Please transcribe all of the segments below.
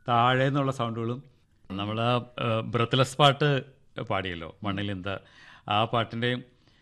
താഴെ നിന്നുള്ള സൗണ്ടുകളും നമ്മൾ ആ ബ്രത്ത്ലെസ് പാട്ട് പാടിയല്ലോ മണ്ണിൽ എന്താ ആ പാട്ടിൻ്റെയും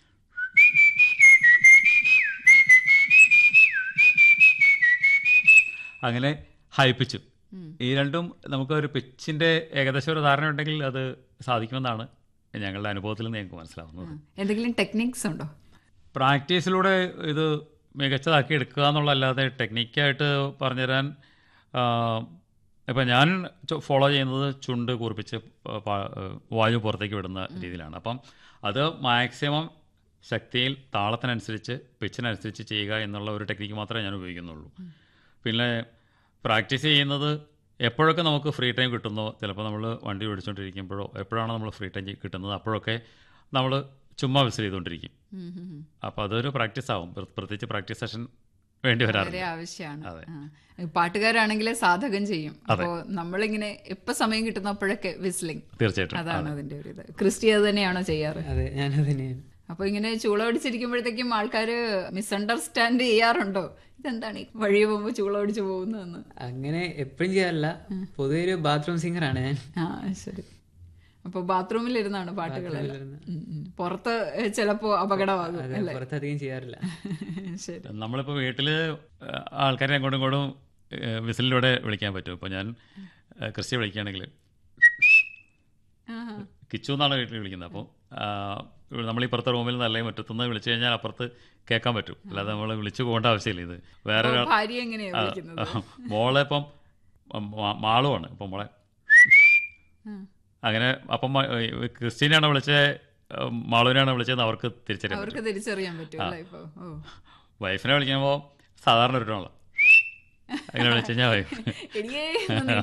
അങ്ങനെ ഹൈപ്പിച്ചു ഈ രണ്ടും നമുക്ക് ഒരു പിച്ചിൻ്റെ ഏകദേശം ഒരു ധാരണ ഉണ്ടെങ്കിൽ അത് സാധിക്കുമെന്നാണ് ഞങ്ങളുടെ അനുഭവത്തിൽ നിന്ന് ഞങ്ങൾക്ക് മനസ്സിലാവുന്നത് എന്തെങ്കിലും ടെക്നിക്സ് ഉണ്ടോ പ്രാക്ടീസിലൂടെ ഇത് മികച്ചതാക്കി എടുക്കുക എന്നുള്ളതല്ലാതെ ടെക്നിക്കായിട്ട് പറഞ്ഞുതരാൻ ഇപ്പം ഞാൻ ഫോളോ ചെയ്യുന്നത് ചുണ്ട് കൂർപ്പിച്ച് പ- പ- വായു പുറത്തേക്ക് വിടുന്ന രീതിയിലാണ് അപ്പം അത് മാക്സിമം ശക്തിയിൽ താളത്തിനനുസരിച്ച് പിച്ചിനനുസരിച്ച് ചെയ്യുക എന്നുള്ള ഒരു ടെക്നിക്ക് മാത്രമേ ഞാൻ ഉപയോഗിക്കുന്നുള്ളൂ പിന്നെ പ്രാക്ടീസ് ചെയ്യുന്നത് എപ്പോഴൊക്കെ നമുക്ക് ഫ്രീ ടൈം കിട്ടുന്നോ ചിലപ്പോൾ നമ്മൾ വണ്ടി ഓടിച്ചുകൊണ്ടിരിക്കുമ്പോഴോ എപ്പോഴാണോ നമ്മൾ ഫ്രീ ടൈം കിട്ടുന്നത് അപ്പോഴൊക്കെ നമ്മൾ ചുമ്മാ വിസിൽ ചെയ്തുകൊണ്ടിരിക്കും ഉം, ഉം, ഉം. അപ്പോൾ അതൊരു പ്രാക്ടീസ് ആവും പ്ര- പ്രത്യേകിച്ച് പ്രാക്ടീസ് സെഷൻ വേണ്ടി വരാറുണ്ട് വളരെ ആവശ്യമാണ് അതെ. ആ. പാട്ടുകാരാണെങ്കിൽ സാധകം ചെയ്യും അപ്പോ നമ്മളിങ്ങനെ എപ്പോ സമയം കിട്ടുന്നപ്പോഴൊക്കെ വിസ്ലിംഗ് തീർച്ചയായിട്ടും അതാണ് അതിന്റെ ഒരു ഇത് ക്രിസ്റ്റി അത് തന്നെയാണോ ചെയ്യാറ് അതെ ഞാനത് തന്നെയാണ് അപ്പൊ ഇങ്ങനെ ചൂള പിടിച്ചിരിക്കുമ്പോഴത്തേക്കും ആൾക്കാര് മിസ്അണ്ടർസ്റ്റാൻഡ് ചെയ്യാറുണ്ടോ ഇതെന്താണ് ഈ വഴി പോകുമ്പോ ചൂള പിടിച്ച് പോകുന്നതെന്ന് അങ്ങനെ എപ്പോഴും ചെയ്യാറില്ല പൊതുവെ ഒരു ബാത്റൂം സിംഗറാണ് ഞാൻ ആ ശരി അപ്പൊ ബാത്റൂമിൽ ഇരുന്നാണ് പാട്ടുകളെല്ലാം ബാത്റൂമിലിരുന്ന്. ഉം, ഉം. പുറത്ത് ചിലപ്പോ അപകടമാകും അതെ അല്ലേ പുറത്തധികം ചെയ്യാറില്ല ശരി നമ്മളിപ്പോൾ വീട്ടിൽ ആൾക്കാരെ അങ്ങോട്ടും ഇങ്ങോട്ടും വിസിലിലൂടെ വിളിക്കാൻ പറ്റും ഇപ്പോൾ ഞാൻ ഏഹ്, ക്രിസ്റ്റി വിളിക്കുകയാണെങ്കിൽ ആഹാ. കിച്ചു എന്നാണ് വീട്ടിൽ വിളിക്കുന്നത് അപ്പോൾ നമ്മൾ ഈ പുറത്തെ റൂമിൽ നിന്ന് അല്ലെങ്കിൽ മുറ്റത്തുനിന്ന് വിളിച്ചു കഴിഞ്ഞാൽ അപ്പുറത്ത് കേൾക്കാൻ പറ്റും അല്ലാതെ നമ്മൾ വിളിച്ചു പോകേണ്ട ആവശ്യമില്ല ഇത് വേറെ അപ്പൊ ഒരാൾ ഭാര്യ എങ്ങനെയാ വിളിക്കുന്നത് മോളെ ഇപ്പം മാ- മാളുമാണ് ഇപ്പം മോളെ ആ. അങ്ങനെ അപ്പം മ- ഏഹ് ക്രിസ്റ്റീനെയാണോ വിളിച്ചത് മാളുവിനെയാണോ വിളിച്ചതെന്ന് അവർക്ക് തിരിച്ചറിയാൻ പറ്റും അവർക്ക് തിരിച്ചറിയാൻ പറ്റും അല്ലേ ഇപ്പൊ ഓ വൈഫിനെ വിളിക്കുമ്പോൾ സാധാരണ ഒരു ടോണല്ല അങ്ങനെ വിളിച്ചു കഴിഞ്ഞാൽ വൈഫ് എടിയേ എന്ന്